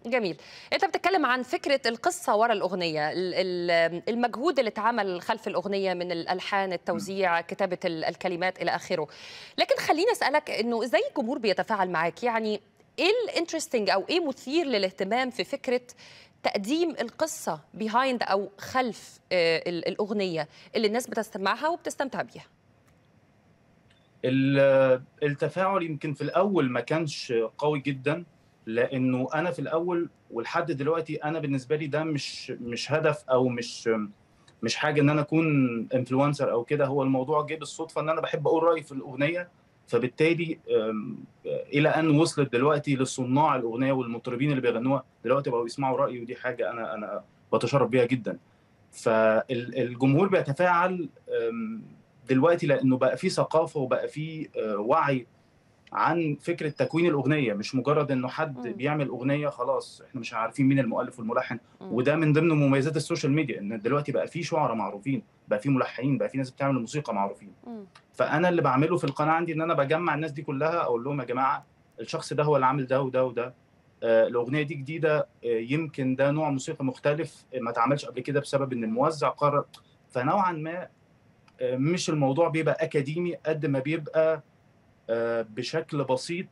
جميل انت بتتكلم عن فكره القصه ورا الاغنيه ال- ال- المجهود اللي اتعمل خلف الاغنيه من الالحان التوزيع كتابه ال- الكلمات الى اخره لكن خليني اسالك انه ازاي الجمهور بيتفاعل معاك يعني ايه الانترستنج او ايه مثير للاهتمام في فكره تقديم القصه بيهايند او خلف آه، ال- الاغنيه اللي الناس بتستمعها وبتستمتع بيها ال- التفاعل يمكن في الاول ما كانش قوي جدا لانه انا في الاول ولحد دلوقتي انا بالنسبه لي ده مش مش هدف او مش مش حاجه ان انا اكون انفلونسر او كده هو الموضوع جه بالصدفه ان انا بحب اقول رايي في الاغنيه فبالتالي أم، الى ان وصلت دلوقتي لصناع الاغنيه والمطربين اللي بيغنوها دلوقتي بقوا يسمعوا رايي ودي حاجه انا انا بتشرف بيها جدا فالجمهور بيتفاعل أم، دلوقتي لانه بقى في ثقافه وبقى في آه، وعي عن فكره تكوين الاغنيه مش مجرد انه حد مم. بيعمل اغنيه خلاص احنا مش عارفين مين المؤلف والملحن مم. وده من ضمن مميزات السوشيال ميديا ان دلوقتي بقى في شعراء معروفين بقى في ملحنين بقى في ناس بتعمل موسيقى معروفين مم. فانا اللي بعمله في القناه عندي ان انا بجمع الناس دي كلها اقول لهم يا جماعه الشخص ده هو اللي عامل ده وده وده آه، الاغنيه دي جديده آه، يمكن ده نوع موسيقى مختلف ما اتعملش قبل كده بسبب ان الموزع قرر فنوعا ما آه، مش الموضوع بيبقى اكاديمي قد ما بيبقى آه، بشكل بسيط